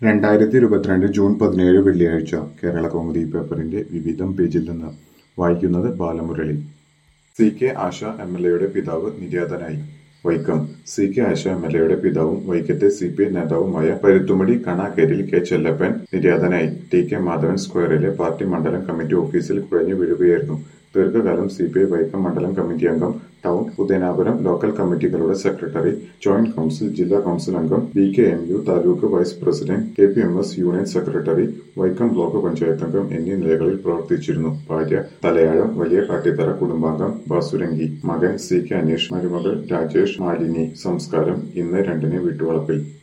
രണ്ടായിരത്തി ഇരുപത്തിരണ്ട് ജൂൺ പതിനേഴ് വെള്ളിയാഴ്ച കേരള കൗമുദി പേപ്പറിന്റെ വിവിധം പേജിൽ നിന്ന് വായിക്കുന്നത് Balamurali C K Asha M L എയുടെ പിതാവ് നിര്യാതനായി Vaikom C K Asha M L എയുടെ പിതാവും വൈക്കത്തെ സി പി ഐ നേതാവുമായ പരുത്തുമടി കണാക്കേരിൽ കെ ചെല്ലപ്പൻ നിര്യാതനായി ടി കെ മാധവൻ സ്ക്വയറിലെ പാർട്ടി മണ്ഡലം കമ്മിറ്റി ഓഫീസിൽ കുഴഞ്ഞു വീഴുകയായിരുന്നു ദീർഘകാലം സി പി ഐ വൈക്കം മണ്ഡലം കമ്മിറ്റി അംഗം ടൗൺ ഉദയനാപുരം ലോക്കൽ കമ്മിറ്റികളുടെ സെക്രട്ടറി ജോയിന്റ് കൌൺസിൽ ജില്ലാ കൌൺസിൽ അംഗം B K M U taluk vice president K P M S union secretary Vaikom block panchayat അംഗം എന്നീ നിലകളിൽ പ്രവർത്തിച്ചിരുന്നു ഭാര്യ തലയാഴം വലിയ കാട്ടിത്തറ കുടുംബാംഗം ബാസുരംഗി മകൻ സി കെ അനീഷ് മരുമകൾ രാജേഷ് മാലിനി സംസ്കാരം ഇന്ന് രണ്ടിന് വീട്ടുവളപ്പിൽ